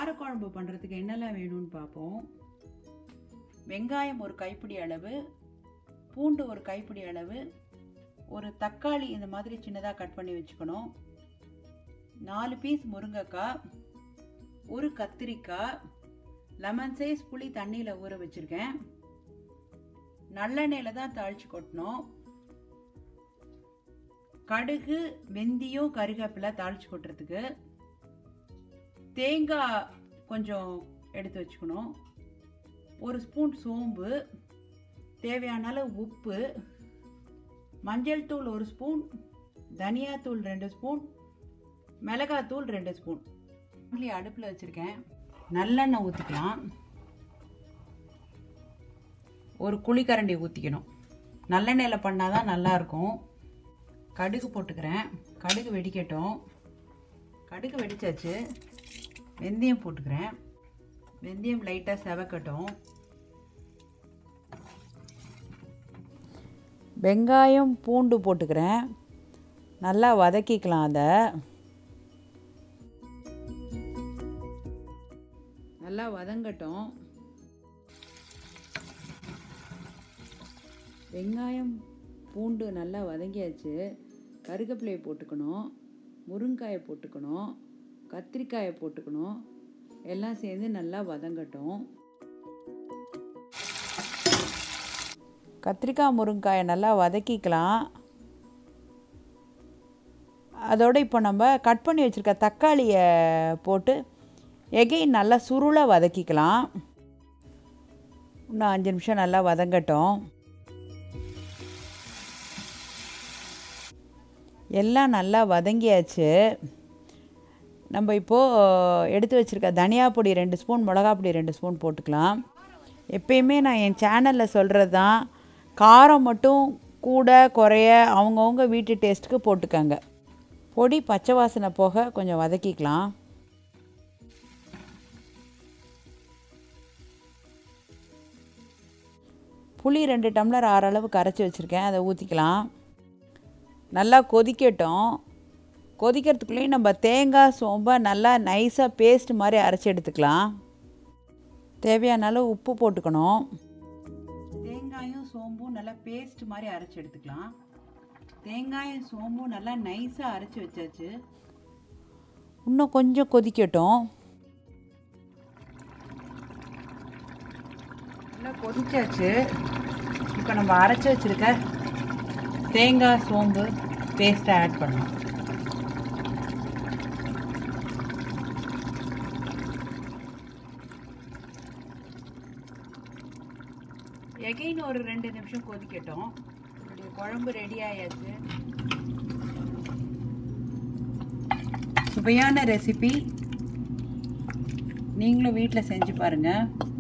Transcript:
காரக்குழம்பு பண்ணுறதுக்கு என்னெல்லாம் வேணும்னு பார்ப்போம் வெங்காயம் ஒரு கைப்பிடி அளவு பூண்டு ஒரு கைப்பிடி அளவு ஒரு தக்காளி இந்த மாதிரி சின்னதாக கட் பண்ணி வச்சுக்கணும் நாலு பீஸ் முருங்கைக்காய் ஒரு கத்திரிக்காய் லெமன் சைஸ் புளி தண்ணியில் ஊற வச்சுருக்கேன் நல்லெண்ணெயில் தான் தாளித்து கொட்டணும் கடுகு வெந்தயம் கருவேப்பிலை தாளித்து கொட்டுறதுக்கு தேங்காய் கொஞ்சம் எடுத்து வச்சுக்கணும் ஒரு ஸ்பூன் சோம்பு தேவையான அளவு உப்பு மஞ்சள் தூள் ஒரு ஸ்பூன் தனியாத்தூள் ரெண்டு ஸ்பூன் மிளகாத்தூள் ரெண்டு ஸ்பூன் இட்லி அடுப்பில் வச்சுருக்கேன் நல்லெண்ணெய் ஊற்றிக்கலாம் ஒரு குழிக்கரண்டி ஊற்றிக்கணும் நல்லெண்ணெயில் பண்ணால் தான் நல்லாயிருக்கும் கடுகு போட்டுக்கிறேன் கடுகு வெடிக்கட்டும் கடுகு வெடிச்சாச்சு வெந்தயம் போட்டுக்கிறேன் வெந்தயம் லைட்டாக செவக்கட்டும் வெங்காயம் பூண்டு போட்டுக்கிறேன் நல்லா வதக்கிக்கலாம் அதை நல்லா வதங்கட்டும் வெங்காயம் பூண்டு நல்லா வதங்கியாச்சு கருகப்பிலையை போட்டுக்கணும் முருங்காயை போட்டுக்கணும் கத்திரிக்காயை போட்டுக்கணும் எல்லாம் சேர்ந்து நல்லா வதங்கட்டும் கத்திரிக்காய் முருங்காயை நல்லா வதக்கிக்கலாம் அதோடு இப்போ நம்ம கட் பண்ணி வச்சுருக்க தக்காளியை போட்டு எகைன் நல்லா சுருளாக வதக்கிக்கலாம் இன்னும் அஞ்சு நிமிஷம் நல்லா வதங்கட்டும் எல்லாம் நல்லா வதங்கியாச்சு நம்ம இப்போது எடுத்து வச்சுருக்க தனியா பொடி ரெண்டு ஸ்பூன் மிளகா பொடி ரெண்டு ஸ்பூன் போட்டுக்கலாம் எப்பயுமே நான் என் சேனலில் சொல்கிறது தான் காரம் மட்டும் கூட குறைய அவங்கவுங்க வீட்டு டேஸ்ட்டுக்கு போட்டுக்கங்க பொடி பச்சை வாசனை போக கொஞ்சம் வதக்கிக்கலாம் புளி ரெண்டு டம்ளர் ஆறு அளவு கரைச்சி வச்சுருக்கேன் அதை ஊற்றிக்கலாம் நல்லா கொதிக்கட்டும் கொதிக்கிறதுக்குள்ளேயும் நம்ம தேங்காய் சோம்பை நல்லா நைஸாக பேஸ்ட் மாதிரி அரைச்சி எடுத்துக்கலாம் தேவையான அளவு உப்பு போட்டுக்கணும் தேங்காயும் சோம்பும் நல்லா பேஸ்ட் மாதிரி அரைச்சி எடுத்துக்கலாம் தேங்காயும் சோம்பும் நல்லா நைஸாக அரைச்சி வச்சாச்சு இன்னும் கொஞ்சம் கொதிக்கட்டும் நல்லா கொதிச்சாச்சு இப்போ நம்ம அரைச்சி வச்சுருக்க தேங்காய் சோம்பு பேஸ்ட்டை ஆட் பண்ணலாம் எகைன் ஒரு ரெண்டு நிமிஷம் கொதிக்கட்டும் நம்மளுடைய குழம்பு ரெடி ஆயாச்சு சுவையான ரெசிபி நீங்களும் வீட்டில் செஞ்சு பாருங்கள்